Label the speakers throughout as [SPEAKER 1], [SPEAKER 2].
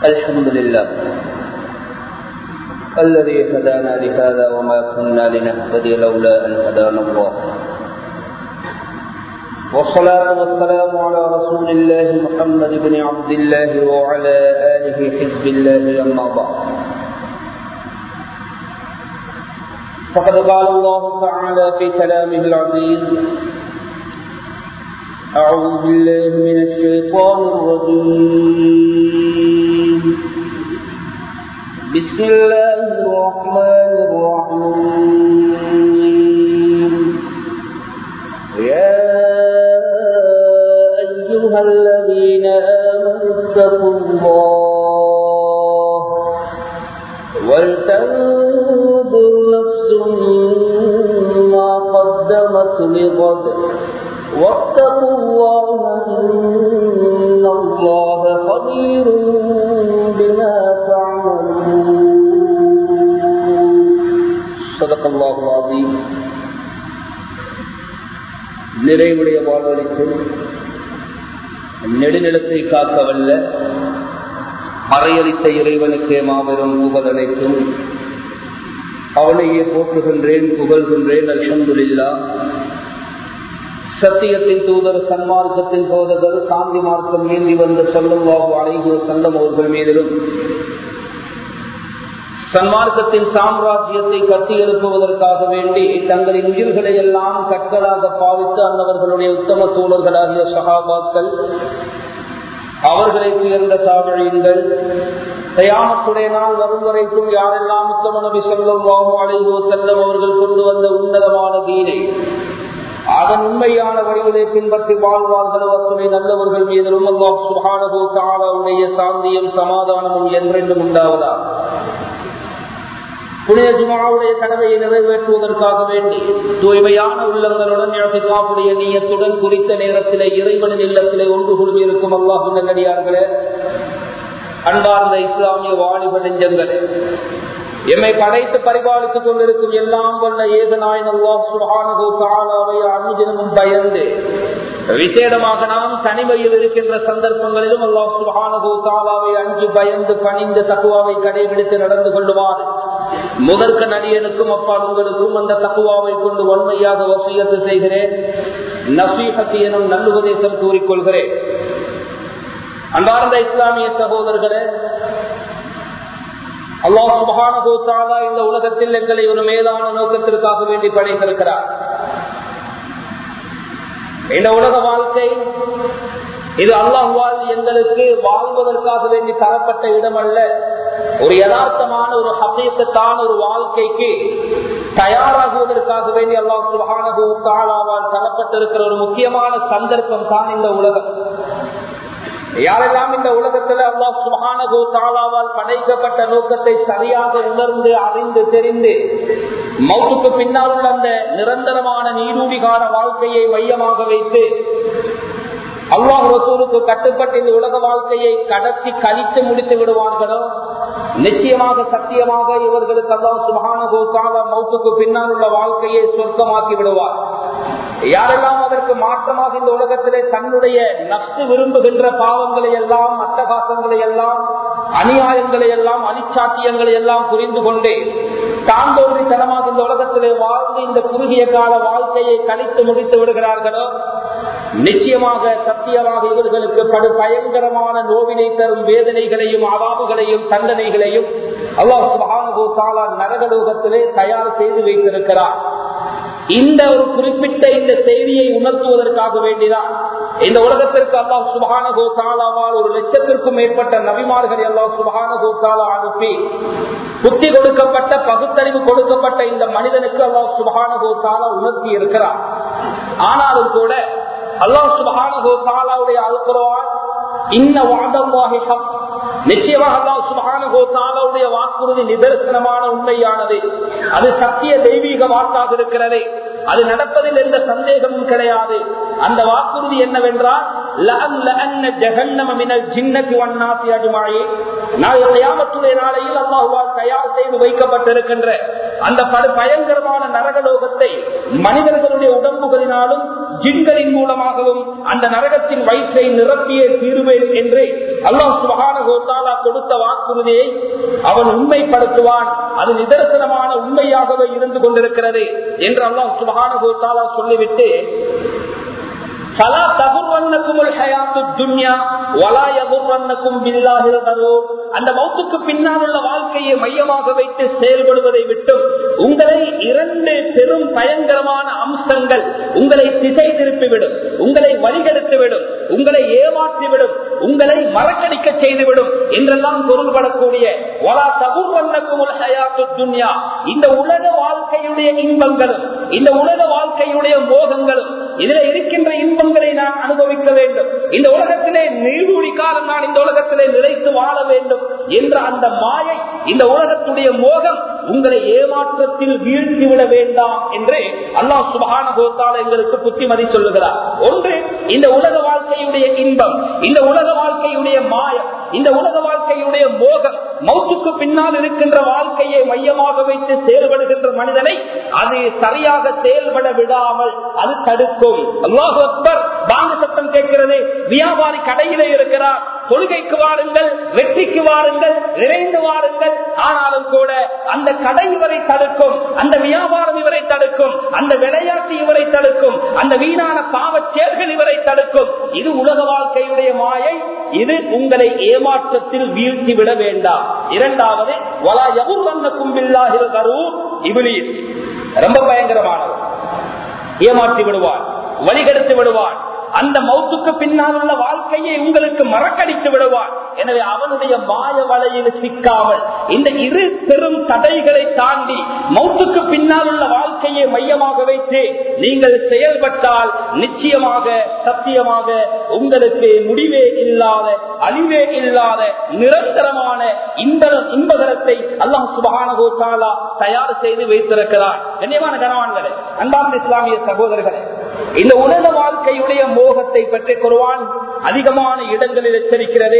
[SPEAKER 1] الحمد لله الذي هدانا لهذا وما كنا لنهتدي لولا أن هدانا الله والصلاة والسلام على رسول الله محمد بن عبد الله وعلى آله حزب الله أما بعد فقد قال الله تعالى في كلامه العزيز أعوذ بالله من الشيطان الرجيم بسم الله الرحمن الرحيم يا أيها الذين آمنوا اتقوا الله ولتنظر نفس ما قدمت لغد واتقوا الله إن الله خبير بما تعملون صدق الله العظيم நிறைவுடைய வாழ்வழிக்கும் நெடுநிலத்தை காக்கவல்ல மறையளித்த இறைவனுக்கே மாபெரும் புகழனைக்கும் அவனையே போற்றுகின்றேன் புகழ்கின்றேன் அல்ஹம்துலில்லா சத்தியத்தின் தூதர் சன்மார்க்கத்தின் போதகர் சாந்தி மார்க்கம் ஏந்தி வந்து சொல்லும் வாகு அழைகோ செல்லும் அவர்கள் மீதிலும் சன்மார்க்கத்தின் சாம்ராஜ்யத்தை கட்டி எழுப்புவதற்காக வேண்டி தங்களின் உயிர்களை எல்லாம் கற்களாக பாவித்து அன்னவர்களுடைய உத்தம தோழர்களாகிய சகாபாக்கள் அவர்களை உயர்ந்த சாவழியுங்கள் தயாமத்துடைய நாள் வரும் வரைக்கும் யாரெல்லாம் உத்தம நபி சொல்லும் வாகு அழைகோ செல்லும் அவர்கள் கொண்டு வந்த உன்னதமான தீனை அதன் உண்மையான வடிவிலே பின்பற்றி வாழ்வார்களோ அத்துணை நல்லவர்கள் மீதும் அல்லாஹ் சுபானகோ தாலாவுடைய சாந்தியும் சமாதானமும் என்றென்றும் உண்டாவதா புனித ஜுமாவுடைய கடமையை நிறைவேற்றுவதற்காக வேண்டி தூய்மையான உள்ளங்களுடன் காப்புடைய நீயத்துடன் குறித்த நேரத்திலே இறைவனின் இல்லத்திலே ஒன்று குழுமியிருக்கும் அல்லாஹ் நல்லடியார்களே அன்பார்ந்த இஸ்லாமிய வாலிப நெஞ்சங்களே எம்மை படைத்து பரிபாலித்துக் கொண்டிருக்கும் எல்லாம் வல்ல ஏகநாயன் சுகானவை அனுதினமும் பயந்து விசேடமாக நாம் தனிமையில் இருக்கின்ற சந்தர்ப்பங்களிலும் அல்லாஹ் சுகானகோ தாலாவை அஞ்சு பயந்து பணிந்து தக்குவாவை கடைபிடித்து நடந்து கொள்ளுமாறு முதற்க நடிகனுக்கும் அப்பால் உங்களுக்கும் அந்த தக்குவாவை கொண்டு உண்மையாக வசியத்து செய்கிறேன் நசீகத்தி எனும் நல்லுபதேசம் கூறிக்கொள்கிறேன் அன்பார்ந்த இஸ்லாமிய சகோதரர்களே அல்லாஹ் சுபானுகோத்தாலா இந்த உலகத்தில் எங்களை ஒரு மேலான நோக்கத்திற்காக வேண்டி படைத்திருக்கிறார் இந்த உலக வாழ்க்கை இது அல்லாஹுவால் எங்களுக்கு வாழ்வதற்காக வேண்டி தரப்பட்ட இடம் அல்ல ஒரு யதார்த்தமான ஒரு ஹசீக்கத்தான ஒரு வாழ்க்கைக்கு தயாராகுவதற்காக வேண்டி அல்லாஹ் சுபானுகோத்தாலாவால் தரப்பட்டிருக்கிற ஒரு முக்கியமான சந்தர்ப்பம் தான் இந்த உலகம் யாரெல்லாம் இந்த உலகத்துல அல்லாஹ் சுகானகோ தாளாவால் படைக்கப்பட்ட நோக்கத்தை சரியாக உணர்ந்து அறிந்து தெரிந்து மௌத்துக்கு பின்னால் உள்ள அந்த நிரந்தரமான நீரூடிகார வாழ்க்கையை மையமாக வைத்து அல்லாஹ் ரசூலுக்கு கட்டுப்பட்டு இந்த உலக வாழ்க்கையை கடத்தி கழித்து முடித்து விடுவார்களோ நிச்சயமாக சத்தியமாக இவர்களுக்கு அல்லாஹ் சுகானகோ தாளா மௌத்துக்கு பின்னால் உள்ள வாழ்க்கையை சொர்க்கமாக்கி விடுவார் யாரெல்லாம் அதற்கு மாற்றமாக இந்த உலகத்திலே தன்னுடைய நப்சு விரும்புகின்ற பாவங்களை எல்லாம் அட்டகாசங்களை எல்லாம் அநியாயங்களை எல்லாம் அனிச்சாட்டியங்களை எல்லாம் புரிந்து கொண்டே தான் தோன்றித்தனமாக இந்த உலகத்திலே வாழ்ந்து இந்த குறுகிய கால வாழ்க்கையை கணித்து முடித்து விடுகிறார்களோ நிச்சயமாக சத்தியமாக இவர்களுக்கு படு பயங்கரமான நோவினை தரும் வேதனைகளையும் அவாபுகளையும் தண்டனைகளையும் அல்லாஹ் சுபானுகோசாலா நரகலோகத்திலே தயார் செய்து வைத்திருக்கிறார் இந்த ஒரு குறிப்பிட்ட இந்த செய்தியை உணர்த்துவதற்காக வேண்டிதான் இந்த உலகத்திற்கு அல்லாஹ் சுபான கோசாலாவால் ஒரு லட்சத்திற்கும் மேற்பட்ட நபிமார்கள் அல்லாஹ் சுபான கோசாலா அனுப்பி புத்தி கொடுக்கப்பட்ட பகுத்தறிவு கொடுக்கப்பட்ட இந்த மனிதனுக்கு அல்லாஹ் சுபான கோசாலா உணர்த்தி இருக்கிறார் ஆனாலும் கூட அல்லாஹ் சுபான கோசாலாவுடைய அழுக்குறவான் இன்ன வாதம் நிச்சயமாக அல்லாஹ் சுபஹான கோத்தாலாவுடைய வாக்குறுதி நிதர்சனமான உண்மையானது அது சத்திய தெய்வீக வாக்காக இருக்கிறது அது நடப்பதில் எந்த சந்தேகமும் கிடையாது அந்த வாக்குறுதி என்னவென்றால் நாளையில் அல்லாஹுவால் தயார் செய்து வைக்கப்பட்டிருக்கின்ற அந்த படு பயங்கரமான நரகலோகத்தை மனிதர்களுடைய உடம்புகளினாலும் ஜின்களின் மூலமாகவும் அந்த நரகத்தின் வயிற்றை நிரப்பியே தீருவேன் என்று அல்லாஹ் சுபகான கோத்தாலா கொடுத்த வாக்குறுதியை அவன் உண்மைப்படுத்துவான் அது நிதர்சனமான உண்மையாகவே இருந்து கொண்டிருக்கிறது என்று அல்லாஹ் சுபகான கோத்தாலா சொல்லிவிட்டு فلا تغرنكم الحياة الدنيا ولا يغرنكم بالله الغرور அந்த மௌத்துக்கு பின்னால் உள்ள வாழ்க்கையை மையமாக வைத்து செயல்படுவதை விட்டும் உங்களை இரண்டு பெரும் பயங்கரமான அம்சங்கள் உங்களை திசை திருப்பிவிடும் உங்களை வழிகெடுத்துவிடும் உங்களை ஏமாற்றிவிடும் உங்களை மறக்கடிக்க செய்துவிடும் என்றெல்லாம் பொருள்படக்கூடிய வலா தகுவன்னக்கும் ஹயாத்து துன்யா இந்த உலக வாழ்க்கையுடைய இன்பங்களும் இந்த உலக வாழ்க்கையுடைய மோகங்களும் இதில் இருக்கின்ற இன்பங்களை நான் அனுபவிக்க வேண்டும் இந்த உலகத்திலே நீடூழி காலம் நான் இந்த உலகத்திலே நிலைத்து வாழ வேண்டும் என்ற அந்த மாயை இந்த உலகத்துடைய மோகம் உங்களை ஏமாற்றத்தில் வீழ்த்திவிட வேண்டாம் என்று அல்லாஹ் சுபகான கோத்தால் எங்களுக்கு புத்திமதி சொல்லுகிறார் ஒன்று இந்த உலக வாழ்க்கையுடைய இன்பம் இந்த உலக வாழ்க்கையுடைய மாயம் இந்த உலக வாழ்க்கையுடைய மோகம் மௌத்துக்கு பின்னால் இருக்கின்ற வாழ்க்கையை மையமாக வைத்து செயல்படுகின்ற மனிதனை அது சரியாக செயல்பட விடாமல் அது தடுக்கும் அல்லாஹ் அக்பர் பாங்க சத்தம் கேட்கிறது வியாபாரி கடையிலே இருக்கிறார் கொள்கைக்கு வாருங்கள் வெற்றிக்கு வாருங்கள் நிறைந்து வாருங்கள் ஆனாலும் கூட அந்த கடை இவரை தடுக்கும் அந்த வியாபாரம் இவரை தடுக்கும் அந்த விளையாட்டு இவரை தடுக்கும் அந்த வீணான பாவ செயல்கள் இவரை தடுக்கும் இது உலக வாழ்க்கையுடைய மாயை இது உங்களை ஏமாற்றத்தில் வீழ்த்தி விட வேண்டாம் இரண்டாவது வலா எவர் வந்த கும்பில்லாகிற கரூர் இபிலிஸ் ரொம்ப பயங்கரமானவர் ஏமாற்றி விடுவார் வழிகெடுத்து விடுவான் அந்த மௌத்துக்கு பின்னால் உள்ள வாழ்க்கையை உங்களுக்கு மறக்கடித்து விடுவான் எனவே அவனுடைய மாய வலையில் சிக்காமல் இந்த இரு பெரும் தடைகளை தாண்டி மௌத்துக்கு பின்னால் உள்ள வாழ்க்கையை மையமாக வைத்து நீங்கள் செயல்பட்டால் நிச்சயமாக சத்தியமாக உங்களுக்கு முடிவே இல்லாத அழிவே இல்லாத நிரந்தரமான இன்ப இன்பகரத்தை அல்லாஹ் சுபான தயார் செய்து வைத்திருக்கிறார் கண்ணியமான கனவான்களே அன்பார்ந்த இஸ்லாமிய சகோதரர்களே இந்த உலக வாழ்க்கையுடைய மோகத்தை பற்றி குருவான் அதிகமான இடங்களில் எச்சரிக்கிறது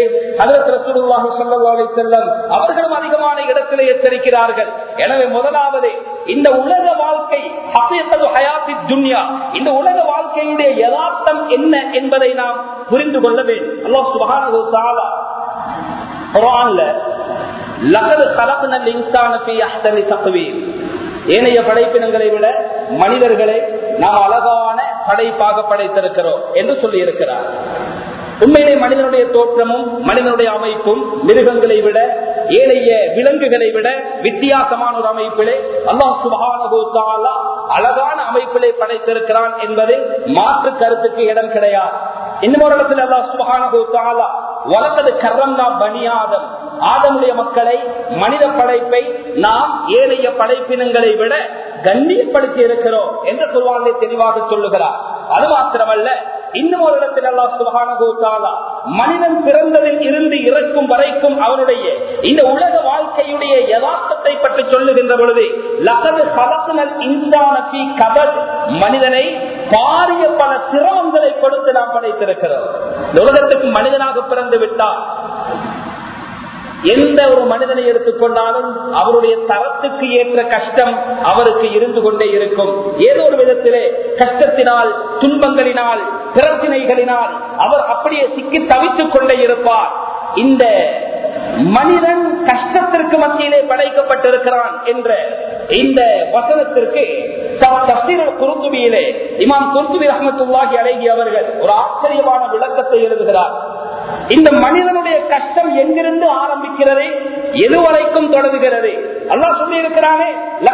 [SPEAKER 1] செல்லம் அவர்களும் அதிகமான இடத்திலே எச்சரிக்கிறார்கள் எனவே முதலாவது இந்த உலக வாழ்க்கை ஹயாத்தி துன்யா இந்த உலக வாழ்க்கையுடைய யதார்த்தம் என்ன என்பதை நாம் புரிந்து கொள்ள வேண்டும் அல்லாஹ் சுபஹான குரான்ல லகது கலப்புனல் இன்சானத்தை அஹ்தனி தக்குவீர் ஏனைய படைப்பினங்களை விட மனிதர்களை நாம் அழகான படைப்பாக படைத்திருக்கிறோம் என்று சொல்லி இருக்கிறார் உண்மையிலே மனிதனுடைய தோற்றமும் மனிதனுடைய அமைப்பும் மிருகங்களை விட ஏனைய விலங்குகளை விட வித்தியாசமான ஒரு அமைப்பிலே அல்லாஹ் சுபான அழகான அமைப்பிலே படைத்திருக்கிறான் என்பதில் மாற்று கருத்துக்கு இடம் கிடையாது இன்னும் ஒரு இடத்துல அல்லாஹ் சுபான வளர்த்தது கர்ரம்னா பனியாதம் ஆதமுடைய மக்களை மனித படைப்பை நாம் ஏனைய படைப்பினங்களை விட கண்ணியப்படுத்தி இருக்கிறோம் என்று குருவானை தெளிவாக சொல்லுகிறார் அது மாத்திரமல்ல இன்னும் ஒரு இடத்தில் அல்லா சுபகான மனிதன் பிறந்ததில் இருந்து இறக்கும் வரைக்கும் அவனுடைய இந்த உலக வாழ்க்கையுடைய யதார்த்தத்தை பற்றி சொல்லுகின்ற பொழுது லகது கலக்குனல் இன்சானத்தி கபல் மனிதனை பாரிய பல சிரமங்களை கொடுத்து நாம் படைத்திருக்கிறோம் உலகத்துக்கு மனிதனாக பிறந்து விட்டால் எந்த ஒரு மனிதனை எடுத்துக்கொண்டாலும் அவருடைய தரத்துக்கு ஏற்ற கஷ்டம் அவருக்கு இருந்து கொண்டே இருக்கும் ஏதோ ஒரு விதத்திலே கஷ்டத்தினால் துன்பங்களினால் பிரச்சனைகளினால் அவர் அப்படியே சிக்கி தவித்துக் கொண்டே இருப்பார் இந்த மனிதன் கஷ்டத்திற்கு மத்தியிலே படைக்கப்பட்டிருக்கிறான் என்ற இந்த வசனத்திற்கு குருத்துவியிலே இமாம் குருத்துவி அஹமத்துல்லாஹி அழகி அவர்கள் ஒரு ஆச்சரியமான விளக்கத்தை எழுதுகிறார் இந்த மனிதனுடைய கஷ்டம் எங்கிருந்து ஆரம்பிக்கிறது எதுவரைக்கும் தொடங்குகிறது அல்லாஹ் சொல்லி இருக்கிறானே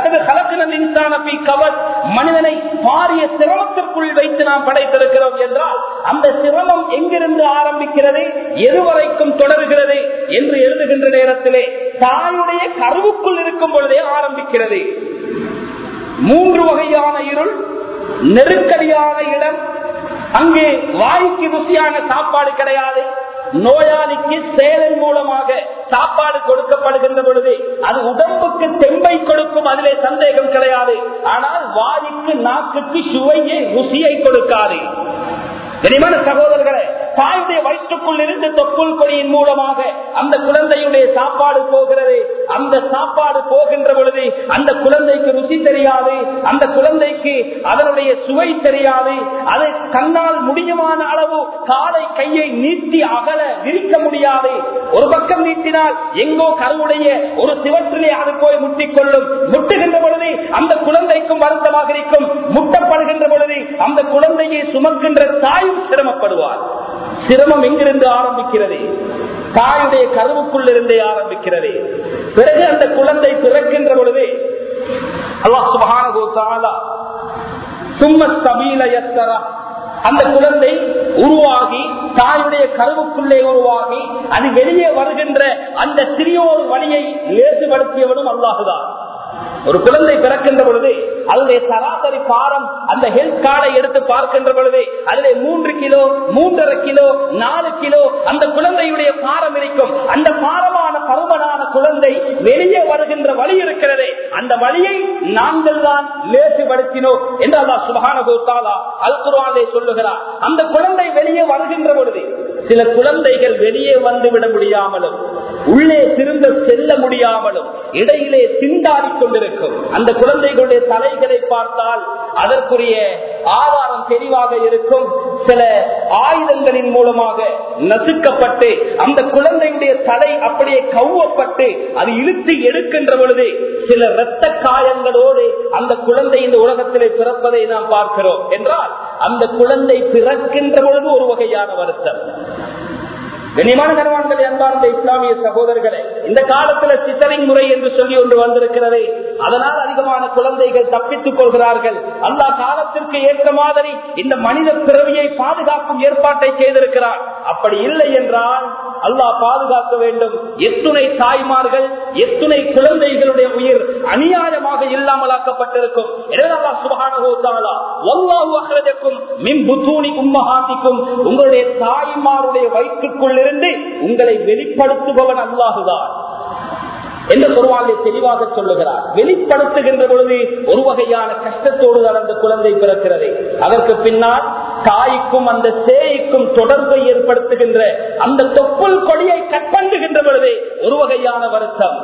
[SPEAKER 1] மனிதனை பாரிய சிரமத்திற்குள் வைத்து நாம் படைத்திருக்கிறோம் என்றால் அந்த சிரமம் எங்கிருந்து ஆரம்பிக்கிறது எதுவரைக்கும் தொடர்கிறது என்று எழுதுகின்ற நேரத்திலே தாயுடைய கருவுக்குள் இருக்கும் பொழுதே ஆரம்பிக்கிறது மூன்று வகையான இருள் நெருக்கடியான இடம் அங்கே வாய்க்கு ருசியான சாப்பாடு கிடையாது நோயாளிக்கு சேலை மூலமாக சாப்பாடு கொடுக்கப்படுகின்ற பொழுது அது உடம்புக்கு தெம்பை கொடுக்கும் அதிலே சந்தேகம் கிடையாது ஆனால் வாய்க்கு நாக்குக்கு சுவையை ருசியை கொடுக்காது கனிமான சகோதரர்களே தாயுடைய வயிற்றுக்குள் இருந்து தொப்புள் கொடியின் மூலமாக அந்த குழந்தையுடைய சாப்பாடு போகிறது அந்த சாப்பாடு போகின்ற பொழுது அந்த குழந்தைக்கு ருசி தெரியாது அந்த குழந்தைக்கு அதனுடைய சுவை தெரியாது அதை கண்ணால் முடியுமான அளவு காலை கையை நீட்டி அகல விரிக்க முடியாது ஒரு பக்கம் நீட்டினால் எங்கோ கருவுடைய ஒரு சிவற்றிலே அது போய் முட்டிக்கொள்ளும் முட்டுகின்ற பொழுது அந்த குழந்தைக்கும் வருத்தமாக இருக்கும் முட்டப்படுகின்ற பொழுது அந்த குழந்தையை சுமக்கின்ற தாயும் சிரமப்படுவார் சிரமம் எங்கிருந்து ஆரம்பிக்கிறது தாயுடைய கருவுக்குள் இருந்தே ஆரம்பிக்கிறது பிறகு அந்த குழந்தை பிறக்கின்ற பொழுது அல்லாஹ் சுபஹானஹு தஆலா சும்ம சபீல யஸ்ஸரா அந்த குழந்தை உருவாகி தாயுடைய கருவுக்குள்ளே உருவாகி அது வெளியே வருகின்ற அந்த சிறியோர் வழியை லேசுபடுத்தியவனும் அல்லாஹுதான் ஒரு குழந்தை பிறக்கின்ற பொழுது அதனுடைய சராசரி பாரம் அந்த ஹெல்த் கார்டை எடுத்து பார்க்கின்ற பொழுது அதிலே மூன்று கிலோ மூன்றரை கிலோ நாலு கிலோ அந்த குழந்தையுடைய பாரம் இருக்கும் அந்த பாரமான பருமனான குழந்தை வெளியே வருகின்ற வழி இருக்கிறதே அந்த வழியை நாங்கள் தான் லேசுபடுத்தினோம் என்று அல்லா சுபகான அல் குருவானை சொல்லுகிறார் அந்த குழந்தை வெளியே வருகின்ற பொழுது சில குழந்தைகள் வெளியே வந்து விட முடியாமலும் உள்ளே திரும்ப செல்ல முடியாமலும் இடையிலே திண்டாடி கொண்டிருக்கும் அந்த குழந்தைகளுடைய தலைகளை பார்த்தால் அதற்குரிய ஆதாரம் தெளிவாக இருக்கும் சில ஆயுதங்களின் மூலமாக நசுக்கப்பட்டு அந்த குழந்தையுடைய தலை அப்படியே கவ்வப்பட்டு அது இழுத்து எடுக்கின்ற பொழுது சில இரத்த காயங்களோடு அந்த குழந்தை இந்த உலகத்திலே பிறப்பதை நாம் பார்க்கிறோம் என்றால் அந்த குழந்தை பிறக்கின்ற பொழுது ஒரு வகையான வருத்தம் கண்ணியமான கனவான்கள் அன்பார்ந்த இஸ்லாமிய சகோதரர்களே இந்த காலத்துல சிசரிங் முறை என்று சொல்லி ஒன்று வந்திருக்கிறது அதனால் அதிகமான குழந்தைகள் தப்பித்துக் கொள்கிறார்கள் அல்லா காலத்திற்கு ஏற்ற மாதிரி இந்த மனித பிறவியை பாதுகாக்கும் ஏற்பாட்டை செய்திருக்கிறார் அப்படி இல்லை என்றால் அல்லாஹ் பாதுகாக்க வேண்டும் எத்துணை தாய்மார்கள் எத்துணை குழந்தைகளுடைய உயிர் அநியாயமாக இல்லாமலாக்கப்பட்டிருக்கும் உங்களுடைய தாய்மாருடைய வயிற்றுக்குள்ளிருந்து உங்களை வெளிப்படுத்துபவன் அல்லாஹுதான் என்ற குருவானை தெளிவாக சொல்லுகிறார் வெளிப்படுத்துகின்ற பொழுது ஒரு வகையான கஷ்டத்தோடு அந்த குழந்தை பிறக்கிறது அதற்கு பின்னால் தாய்க்கும் அந்த சேய்க்கும் தொடர்பை ஏற்படுத்துகின்ற அந்த தொப்புள் கொடியை கற்பண்டுகின்ற பொழுது ஒரு வகையான வருத்தம்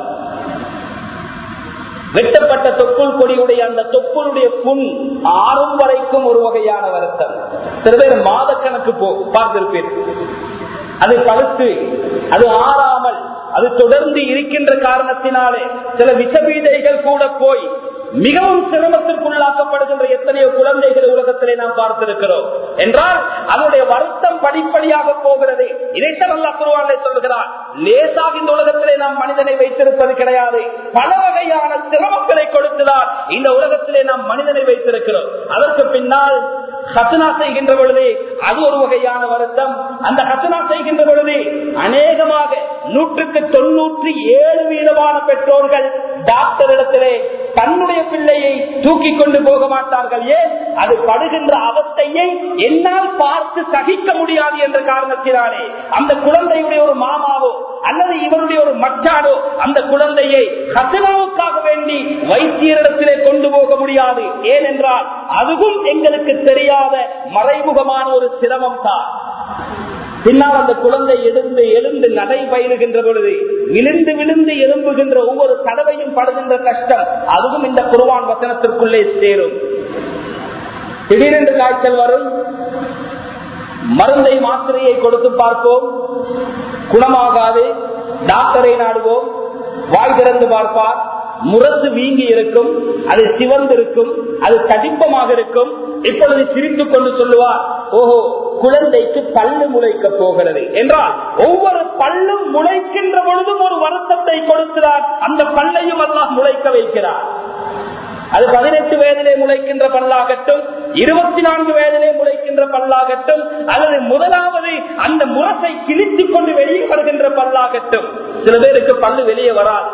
[SPEAKER 1] வெட்டப்பட்ட தொப்புள் கொடியுடைய அந்த தொப்புளுடைய புண் ஆறும் வரைக்கும் ஒரு வகையான வருத்தம் சில பேர் மாதக்கணக்கு போ பார்த்திருப்பீர்கள் அது பழுத்து அது ஆறாமல் அது தொடர்ந்து இருக்கின்ற காரணத்தினாலே சில விஷபீதைகள் கூட போய் மிகவும் சிரமத்திற்குள்ளாக்கப்படுகின்ற எத்தனையோ குழந்தைகள் உலகத்திலே நாம் பார்த்திருக்கிறோம் என்றால் அதனுடைய வருத்தம் படிப்படியாக போகிறது இதைத்தான் அல்லா குருவானை சொல்லுகிறார் லேசாக இந்த உலகத்திலே நாம் மனிதனை வைத்திருப்பது கிடையாது பல வகையான சிரமங்களை கொடுத்துதான் இந்த உலகத்திலே நாம் மனிதனை வைத்திருக்கிறோம் அதற்கு பின்னால் ஹசனா செய்கின்ற பொழுது அது ஒரு வகையான வருத்தம் அந்த ஹசனா செய்கின்ற பொழுது அநேகமாக நூற்றுக்கு தொன்னூற்றி ஏழு வீதமான பெற்றோர்கள் டாக்டர் இடத்திலே தன்னுடைய பிள்ளையை தூக்கி கொண்டு போக மாட்டார்கள் ஏன் அது படுகின்ற அவஸ்தையை என்னால் பார்த்து சகிக்க முடியாது என்ற காரணத்தினாலே அந்த குழந்தையுடைய ஒரு மாமாவோ அல்லது இவருடைய ஒரு மச்சானோ அந்த குழந்தையை ஹசனாவுக்காக வேண்டி வைத்தியரிடத்திலே கொண்டு போக முடியாது ஏனென்றால் அதுவும் எங்களுக்கு தெரியாத மறைமுகமான ஒரு சிரமம் தான் பின்னால் அந்த குழந்தை எழுந்து எழுந்து நடை பயிலுகின்ற பொழுது விழுந்து விழுந்து எழும்புகின்ற ஒவ்வொரு தடவையும் படுகின்ற கஷ்டம் அதுவும் இந்த குருவான் வசனத்திற்குள்ளே சேரும் திடீரென்று காய்ச்சல் வரும் மருந்தை மாத்திரையை கொடுத்து பார்ப்போம் குணமாகாது டாக்டரை நாடுவோம் வாய் திறந்து பார்ப்பார் முரசு வீங்கி இருக்கும் அது சிவந்திருக்கும் அது தடிப்பமாக இருக்கும் இப்பொழுது சிரித்துக் கொண்டு சொல்லுவார் ஓஹோ குழந்தைக்கு பல்லு முளைக்க போகிறது என்றால் ஒவ்வொரு பல்லும் முளைக்கின்ற பொழுதும் ஒரு வருத்தத்தை கொடுக்கிறார் அந்த பல்லையும் எல்லாம் முளைக்க வைக்கிறார் அது பதினெட்டு வயதிலே முளைக்கின்ற பல்லாகட்டும் இருபத்தி நான்கு வயதிலே முளைக்கின்ற பல்லாகட்டும் அல்லது முதலாவது அந்த முரசை கிழித்துக் கொண்டு வெளியே வருகின்ற பல்லாகட்டும் சில பேருக்கு பல்லு வெளியே வராது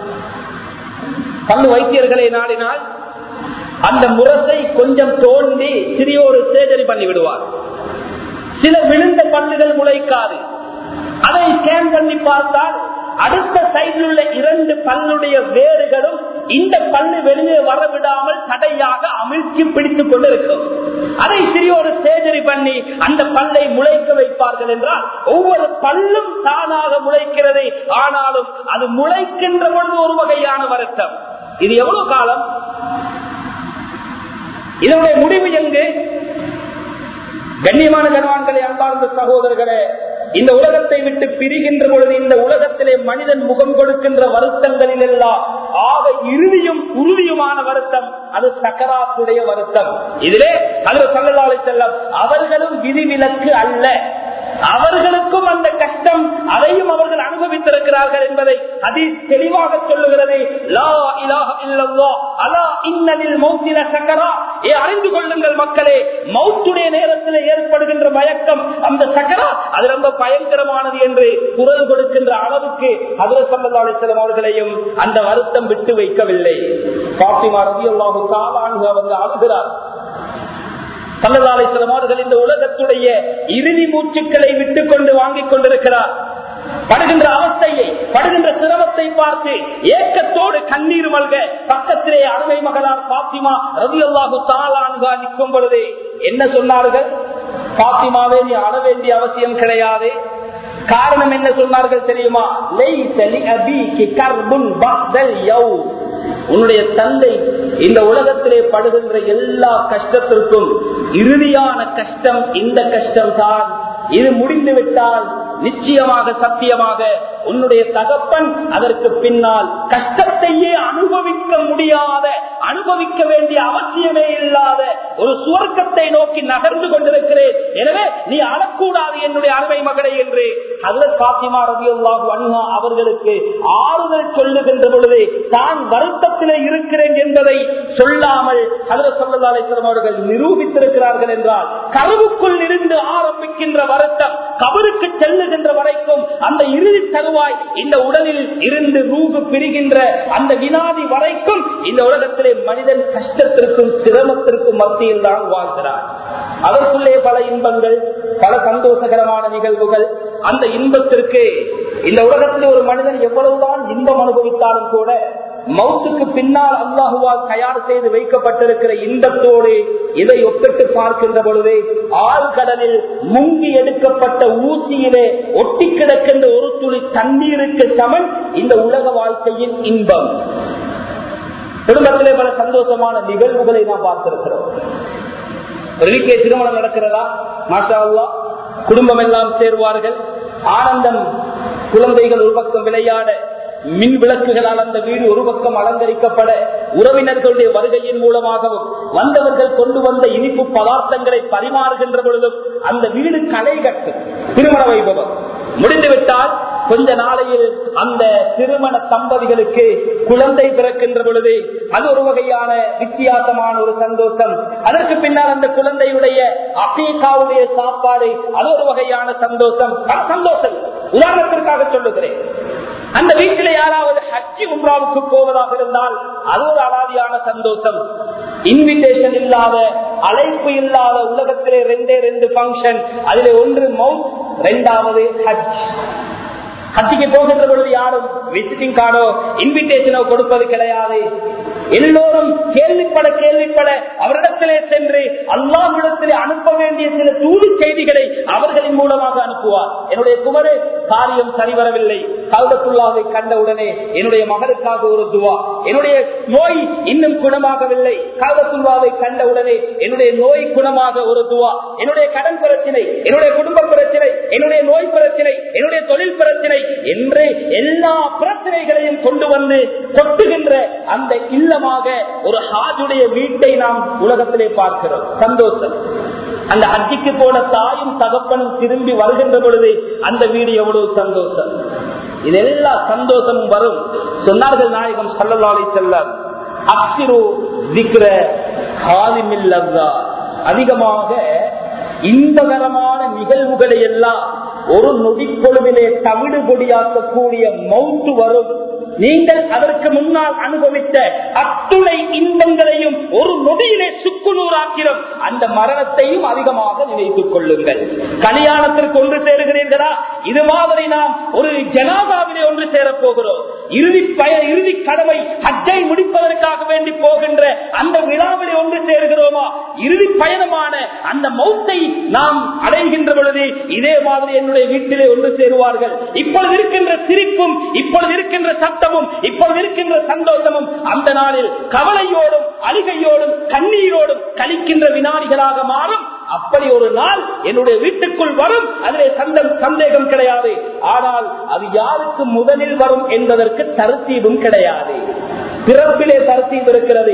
[SPEAKER 1] பல்லு வைத்தியர்களை நாடினால் அந்த முரசை கொஞ்சம் தோண்டி சிறிய ஒரு சேஜரி பண்ணி விடுவார் சில விழுந்த பல்லுகள் முளைக்காது அதை ஸ்கேன் பண்ணி பார்த்தால் அடுத்த சைடில் உள்ள இரண்டு பல்லுடைய வேறுகளும் இந்த பல்லு வெளியே வர விடாமல் தடையாக அமிழ்ச்சி பிடித்துக் கொண்டிருக்கும் அதை சிறிய ஒரு சேஜரி பண்ணி அந்த பல்லை முளைக்க வைப்பார்கள் என்றால் ஒவ்வொரு பல்லும் தானாக முளைக்கிறது ஆனாலும் அது முளைக்கின்ற பொழுது ஒரு வகையான வருத்தம் இது எவ்வளவு காலம் இதனுடைய முடிவு எங்கு கண்ணியமான கனவான்களை அன்பார்ந்த சகோதரர்களே இந்த உலகத்தை விட்டு பிரிகின்ற பொழுது இந்த உலகத்திலே மனிதன் முகம் கொடுக்கின்ற வருத்தங்களில் எல்லாம் ஆக இறுதியும் உறுதியுமான வருத்தம் அது சக்கராத்துடைய வருத்தம் இதிலே அது சல்லல்லாலை செல்லம் அவர்களும் விதிவிலக்கு அல்ல அவர்களுக்கும் அந்த கஷ்டம் அதையும் அவர்கள் அனுபவித்திருக்கிறார்கள் என்பதை அதி தெளிவாக சொல்லுகிறது லா இலாஹ இல்லல்லாஹ் அலா இன்னலில் மௌத்தில சக்கரா ஏ அறிந்து கொள்ளுங்கள் மக்களே மௌத்துடைய நேரத்தில் ஏற்படுகின்ற மயக்கம் அந்த சக்கரா அது ரொம்ப பயங்கரமானது என்று குரல் கொடுக்கின்ற அளவுக்கு அதிர சல்லா அலிஸ்லாம் அவர்களையும் அந்த வருத்தம் விட்டு வைக்கவில்லை பாத்திமா ரவி அல்லாஹு தாலானு அவங்க ஆளுகிறார் சல்லதாலேஸ்வரம் அவர்கள் இந்த உலகத்துடைய இறுதி மூச்சுக்களை விட்டுக் கொண்டு வாங்கிக் கொண்டிருக்கிறார் படுகின்ற அவஸ்தையை படுகின்ற சிரமத்தை பார்த்து ஏக்கத்தோடு கண்ணீர் மல்க பக்கத்திலே அருமை மகளார் பாத்திமா ரவி அல்லாஹு தாலான்கா நிற்கும் பொழுது என்ன சொன்னார்கள் பாத்திமாவே நீ அழ வேண்டிய அவசியம் கிடையாது காரணம் என்ன சொன்னார்கள் தெரியுமா உன்னுடைய தந்தை இந்த உலகத்திலே படுகின்ற எல்லா கஷ்டத்திற்கும் இறுதியான கஷ்டம் இந்த கஷ்டம் தான் இது முடிந்து விட்டால் நிச்சயமாக சத்தியமாக உன்னுடைய தகப்பன் அதற்கு பின்னால் கஷ்டத்தையே அனுபவிக்க முடியாத அனுபவிக்க வேண்டிய அவசியமே இல்லாத ஒரு சுவர்க்கத்தை நோக்கி நகர்ந்து கொண்டிருக்கிறேன் எனவே நீ அழக்கூடாது என்னுடைய அருமை மகளை என்று அதில் பாத்திமா ரவியுல்லாஹு அண்ணா அவர்களுக்கு ஆறுதல் சொல்லுகின்ற பொழுது தான் வருத்தத்திலே இருக்கிறேன் என்பதை சொல்லாமல் அதில் சொல்லதாலேஸ்வரம் அவர்கள் நிரூபித்திருக்கிறார்கள் என்றால் கருவுக்குள் இருந்து ஆரம்பிக்கின்ற வருத்தம் கபருக்கு செல்லுகின்ற வரைக்கும் அந்த இறுதி தருவாய் இந்த உடலில் இருந்து ரூகு பிரிகின்ற அந்த வினாடி வரைக்கும் இந்த உலகத்திலே மனிதன் கஷ்டத்திற்கும் சிரமத்திற்கும் மத்தியில் தான் வாழ்கிறார் அதற்குள்ளே பல இன்பங்கள் பல சந்தோஷகரமான நிகழ்வுகள் அந்த இன்பத்திற்கு இந்த உலகத்தில் ஒரு மனிதன் எவ்வளவுதான் இன்பம் அனுபவித்தாலும் கூட மௌத்துக்கு பின்னால் அல்லாஹுவால் தயார் செய்து வைக்கப்பட்டிருக்கிற இன்பத்தோடு இதை ஒப்பிட்டு பார்க்கின்ற பொழுது ஆழ்கடலில் முங்கி எடுக்கப்பட்ட ஊசியிலே ஒட்டி கிடக்கின்ற ஒரு துளி தண்ணீருக்கு சமன் இந்த உலக வாழ்க்கையின் இன்பம் குடும்பத்திலே பல சந்தோஷமான நிகழ்வுகளை நாம் பார்த்திருக்கிறோம் ஒரு வீட்டிலே திருமணம் நடக்கிறதா மாஷா அல்லா குடும்பம் எல்லாம் சேருவார்கள் ஆனந்தம் குழந்தைகள் ஒரு பக்கம் விளையாட மின் விளக்குகளால் அந்த வீடு ஒரு பக்கம் அலங்கரிக்கப்பட உறவினர்களுடைய வருகையின் மூலமாகவும் வந்தவர்கள் கொண்டு வந்த இனிப்பு பதார்த்தங்களை பரிமாறுகின்ற பொழுதும் அந்த வீடு களை கட்டும் திருமண வைபவம் முடிந்துவிட்டால் கொஞ்ச நாளையில் அந்த திருமண தம்பதிகளுக்கு குழந்தை பிறக்கின்ற பொழுது அது ஒரு வகையான வித்தியாசமான ஒரு சந்தோஷம் அதற்கு பின்னால் அந்த குழந்தையுடைய அபீகாவுடைய சாப்பாடு அது ஒரு வகையான சந்தோஷம் பல சந்தோஷம் உதாரணத்திற்காக சொல்லுகிறேன் அந்த வீட்டில் யாராவது ஹஜ்ஜி உம்ராவுக்கு போவதாக இருந்தால் அது ஒரு அலாதியான சந்தோஷம் இன்விடேஷன் இல்லாத அழைப்பு இல்லாத உலகத்திலே ரெண்டே ரெண்டு பங்கன் அதிலே ஒன்று மவுத் ரெண்டாவது ஹஜ் ஹஜ்ஜிக்கு போகின்ற பொழுது யாரும் விசிட்டிங் கார்டோ இன்விடேஷனோ கொடுப்பது கிடையாது எல்லோரும் கேள்விப்பட கேள்விப்பட அவரிடத்திலே சென்று அல்லாஹிடத்திலே அனுப்ப வேண்டிய சில தூது செய்திகளை அவர்களின் மூலமாக அனுப்புவார் என்னுடைய குமரு காரியம் சரிவரவில்லை கல்வத்துள்ளாவை கண்டவுடனே என்னுடைய மகனுக்காக ஒரு துவா என்னுடைய நோய் இன்னும் குணமாகவில்லை கல்வத்துள்ளாவை கண்டவுடனே என்னுடைய நோய் குணமாக ஒரு துவா என்னுடைய கடன் பிரச்சனை என்னுடைய குடும்ப பிரச்சனை என்னுடைய நோய் பிரச்சனை என்னுடைய தொழில் பிரச்சனை என்று எல்லா பிரச்சனைகளையும் கொண்டு வந்து கொட்டுகின்ற அந்த இல்லமாக ஒரு ஹாஜுடைய வீட்டை நாம் உலகத்திலே பார்க்கிறோம் சந்தோஷம் அந்த ஹஜ்ஜிக்கு போன தாயும் தகப்பனும் திரும்பி வருகின்ற பொழுது அந்த வீடு எவ்வளவு சந்தோஷம் இது எல்லா சந்தோஷமும் வரும் சொன்னார்கள் நாயகம் சல்லல்லாலை செல்லம் அக்சிரு திக்ர காலிமில்லா அதிகமாக இன்பகரமான நிகழ்வுகளை எல்லாம் ஒரு நொடிப்பொழுவிலே தவிடு கொடியாக்கக்கூடிய மவுத்து வரும் நீங்கள் அதற்கு முன்னால் அனுபவித்த அத்துணை இன்பங்களையும் ஒரு நொடியிலே சுக்குநூறாக்கிறோம் அந்த மரணத்தையும் அதிகமாக நினைத்துக் கொள்ளுங்கள் கல்யாணத்திற்கு ஒன்று சேருகிறீர்களா இது மாதிரி நாம் ஒரு ஜனாதாவிலே ஒன்று சேரப் போகிறோம் இறுதி பய இறுதி கடமை ஹஜ்ஜை முடிப்பதற்காக வேண்டி போகின்ற அந்த விழாவில் ஒன்று சேர்கிறோமா இறுதி பயணமான அந்த மௌத்தை நாம் அடைகின்ற பொழுது இதே மாதிரி என்னுடைய வீட்டிலே ஒன்று சேருவார்கள் இப்பொழுது இருக்கின்ற சிரிப்பும் இப்பொழுது இருக்கின்ற சத்தமும் இப்பொழுது இருக்கின்ற சந்தோஷமும் அந்த நாளில் கவலையோடும் அழுகையோடும் கண்ணீரோடும் கழிக்கின்ற வினாடிகளாக மாறும் அப்படி ஒரு நாள் என்னுடைய வீட்டுக்குள் வரும் அதிலே சந்தம் சந்தேகம் கிடையாது ஆனால் அது யாருக்கு முதலில் வரும் என்பதற்கு தருத்தீபும் கிடையாது பிறப்பிலே தருத்தீபு இருக்கிறது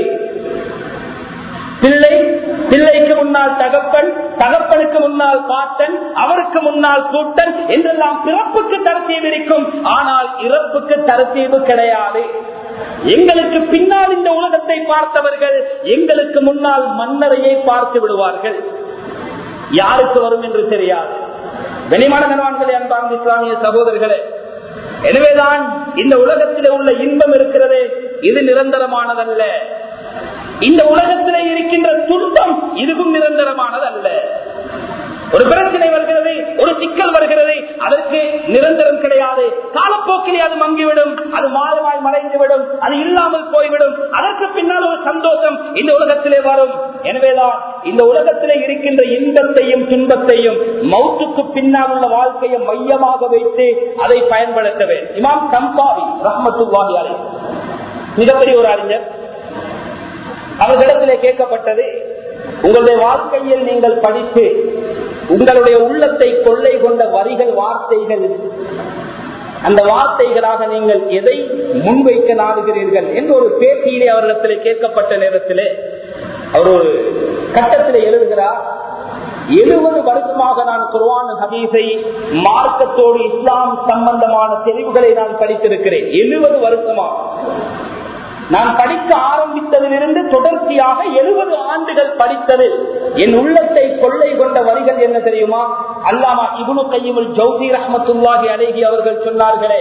[SPEAKER 1] பிள்ளை பிள்ளைக்கு முன்னால் தகப்பன் தகப்பனுக்கு முன்னால் பாட்டன் அவருக்கு முன்னால் கூட்டன் என்றெல்லாம் பிறப்புக்கு தரத்தீவு இருக்கும் ஆனால் இறப்புக்கு தரத்தீவு கிடையாது எங்களுக்கு பின்னால் இந்த உலகத்தை பார்த்தவர்கள் எங்களுக்கு முன்னால் மன்னரையை பார்த்து விடுவார்கள் யாருக்கு வரும் என்று தெரியாது வெளிமான கணவான்களே அன்பார்ந்த இஸ்லாமிய சகோதரர்களே எனவேதான் இந்த உலகத்திலே உள்ள இன்பம் இருக்கிறது இது நிரந்தரமானதல்ல இந்த உலகத்திலே இருக்கின்ற துன்பம் இதுவும் நிரந்தரமானது அல்ல ஒரு பிரச்சனை வருகிறது ஒரு சிக்கல் வருகிறது அதற்கு நிரந்தரம் கிடையாது காலப்போக்கிலே அது மங்கிவிடும் அது மாதமாய் மறைந்துவிடும் அது இல்லாமல் போய்விடும் அதற்கு பின்னால் ஒரு சந்தோஷம் இந்த உலகத்திலே வரும் எனவேதான் இந்த உலகத்திலே இருக்கின்ற இன்பத்தையும் துன்பத்தையும் மௌத்துக்கு பின்னால் உள்ள வாழ்க்கையை மையமாக வைத்து அதை பயன்படுத்த வேண்டும் இமாம் கம்பாவி ரஹமத்துவாதி மிகப்பெரிய ஒரு அறிஞர் அவர்களிடத்திலே கேட்கப்பட்டது உங்களுடைய வாழ்க்கையில் நீங்கள் படித்து உங்களுடைய உள்ளத்தை கொள்ளை கொண்ட வரிகள் வார்த்தைகள் அந்த வார்த்தைகளாக நீங்கள் எதை முன்வைக்க நாடுகிறீர்கள் என்று ஒரு பேட்டியிலே அவரிடத்திலே கேட்கப்பட்ட நேரத்திலே அவர் ஒரு கட்டத்திலே எழுதுகிறார் எழுபது வருஷமாக நான் குர்வான் ஹதீஸை மார்க்கத்தோடு இஸ்லாம் சம்பந்தமான தெளிவுகளை நான் படித்திருக்கிறேன் எழுபது வருஷமாக நான் படிக்க ஆரம்பித்ததிலிருந்து தொடர்ச்சியாக எழுபது ஆண்டுகள் படித்ததில் என் உள்ளத்தை கொள்ளை கொண்ட வரிகள் என்ன தெரியுமா அல்லாமா இபுனு கையுல் ஜவுசி ரஹமத்துல்லாஹி அழகி அவர்கள் சொன்னார்களே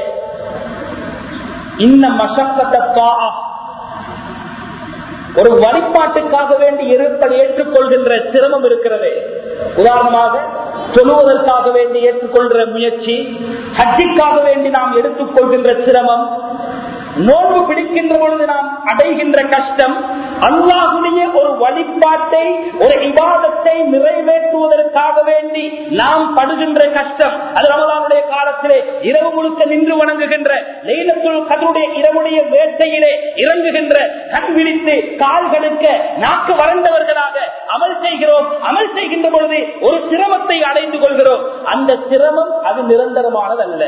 [SPEAKER 1] இன்ன மசக்கத்தா ஒரு வழிபாட்டுக்காக வேண்டி இருப்பதை ஏற்றுக்கொள்கின்ற சிரமம் இருக்கிறது உதாரணமாக சொல்லுவதற்காக வேண்டி ஏற்றுக்கொள்கிற முயற்சி ஹஜ்ஜிக்காக வேண்டி நாம் எடுத்துக்கொள்கின்ற சிரமம் நோன்பு பிடிக்கின்ற பொழுது நாம் அடைகின்ற கஷ்டம் அல்லாஹுடைய ஒரு வழிபாட்டை ஒரு விவாதத்தை நிறைவேற்றுவதற்காக வேண்டி நாம் படுகின்ற கஷ்டம் அது ரமலானுடைய காலத்திலே இரவு முழுக்க நின்று வணங்குகின்ற லைலத்துள் கதருடைய இரவுடைய வேட்டையிலே இறங்குகின்ற கண் விழித்து கால் கடுக்க நாக்கு வறண்டவர்களாக அமல் செய்கிறோம் அமல் செய்கின்ற பொழுது ஒரு சிரமத்தை அடைந்து கொள்கிறோம் அந்த சிரமம் அது நிரந்தரமானதல்ல